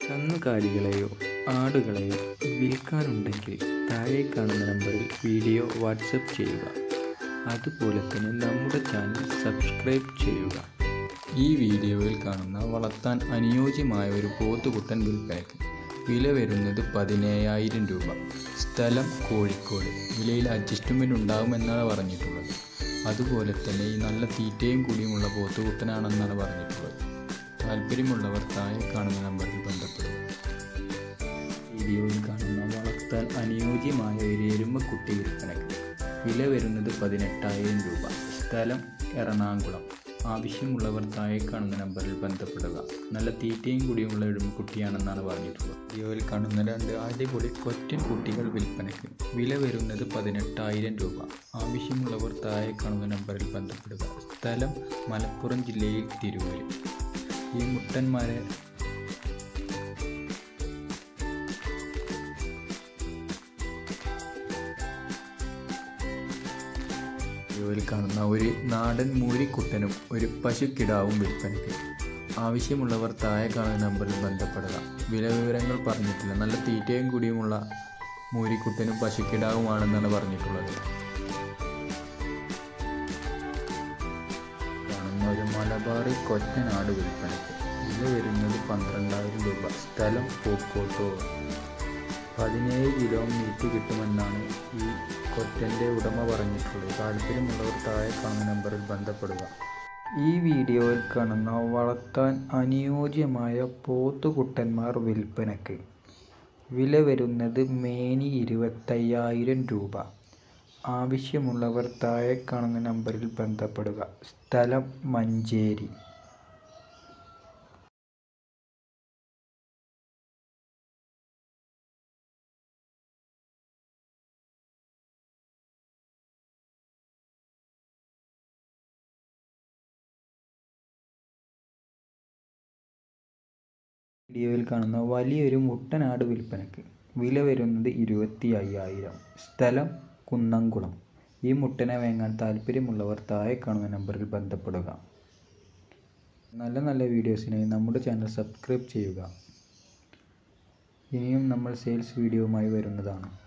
കന്നുകാലികളെയോ ആടുകളെയോ വിൽക്കാനുണ്ടെങ്കിൽ താഴെ കാണുന്ന നമ്പറിൽ വീഡിയോ വാട്സപ്പ് ചെയ്യുക അതുപോലെ തന്നെ നമ്മുടെ ചാനൽ സബ്സ്ക്രൈബ് ചെയ്യുക ഈ വീഡിയോയിൽ കാണുന്ന വളർത്താൻ അനുയോജ്യമായ ഒരു പോത്തുകുട്ടൻ വിൽപ്പനയ്ക്ക് വില വരുന്നത് പതിനേഴായിരം രൂപ സ്ഥലം കോഴിക്കോട് വിലയിൽ അഡ്ജസ്റ്റ്മെൻ്റ് ഉണ്ടാകുമെന്നാണ് പറഞ്ഞിട്ടുള്ളത് അതുപോലെ തന്നെ ഈ നല്ല തീറ്റയും കൂടിയുമുള്ള പോത്തുകുട്ടനാണെന്നാണ് പറഞ്ഞിട്ടുള്ളത് താല്പര്യമുള്ളവർ താഴെ കാണുന്ന നമ്പറിൽ ബന്ധപ്പെടുക വീഡിയോയിൽ കാണുന്ന വളർത്താൻ അനുയോജ്യമായ ഒരു എരുമക്കുട്ടി വിൽപ്പനയ്ക്ക് വില വരുന്നത് പതിനെട്ടായിരം രൂപ സ്ഥലം എറണാകുളം ആവശ്യമുള്ളവർ താഴെ കാണുന്ന നമ്പറിൽ ബന്ധപ്പെടുക നല്ല തീറ്റയും കൂടിയുമുള്ള എരുമക്കുട്ടിയാണെന്നാണ് പറഞ്ഞിട്ടുള്ളത് വീഡിയോയിൽ കാണുന്ന രണ്ട് അടിപൊളി കൊറ്റൻ കുട്ടികൾ വിൽപ്പനയ്ക്ക് വില വരുന്നത് പതിനെട്ടായിരം രൂപ ആവശ്യമുള്ളവർ താഴെ കാണുന്ന നമ്പറിൽ ബന്ധപ്പെടുക സ്ഥലം മലപ്പുറം ജില്ലയിൽ തിരുവല്ല ഈ മുട്ടന്മാരെ വീഡിയോയിൽ കാണുന്ന ഒരു നാടൻ മൂരിക്കുട്ടനും ഒരു പശുക്കിടാവും വിൽപ്പനയ്ക്ക് ആവശ്യമുള്ളവർ താഴെ കാണുന്ന നമ്പറിൽ ബന്ധപ്പെടുക വില വിവരങ്ങൾ പറഞ്ഞിട്ടില്ല നല്ല തീറ്റയും കൂടിയുമുള്ള മൂരിക്കുട്ടനും പശുക്കിടാവുമാണെന്നാണ് പറഞ്ഞിട്ടുള്ളത് കാണുന്ന ഒരു മലബാറി കൊറ്റനാട് വിൽപ്പനയ്ക്ക് വില വരുന്നത് പന്ത്രണ്ടായിരം രൂപ സ്ഥലം പൂക്കോട്ടൂർ പതിനേഴ് കിലോ മീറ്റ് കിട്ടുമെന്നാണ് ഈ കൊറ്റൻ്റെ ഉടമ പറഞ്ഞിട്ടുള്ളത് താല്പര്യമുള്ളവർ താഴെ കാണുന്ന നമ്പറിൽ ബന്ധപ്പെടുക ഈ വീഡിയോയിൽ കാണുന്ന വളർത്താൻ അനുയോജ്യമായ പോത്തുകുട്ടന്മാർ വിൽപ്പനയ്ക്ക് വില വരുന്നത് മേനി ഇരുപത്തയ്യായിരം രൂപ ആവശ്യമുള്ളവർ താഴെ കാണുന്ന നമ്പറിൽ ബന്ധപ്പെടുക സ്ഥലം മഞ്ചേരി വീഡിയോയിൽ കാണുന്ന വലിയൊരു മുട്ടനാട് വിൽപ്പനയ്ക്ക് വില വരുന്നത് ഇരുപത്തി അയ്യായിരം സ്ഥലം കുന്നംകുളം ഈ മുട്ടനെ വാങ്ങാൻ താല്പര്യമുള്ളവർ താഴെ കാണുന്ന നമ്പറിൽ ബന്ധപ്പെടുക നല്ല നല്ല വീഡിയോസിനായി നമ്മുടെ ചാനൽ സബ്സ്ക്രൈബ് ചെയ്യുക ഇനിയും നമ്മൾ സെയിൽസ് വീഡിയോയുമായി വരുന്നതാണ്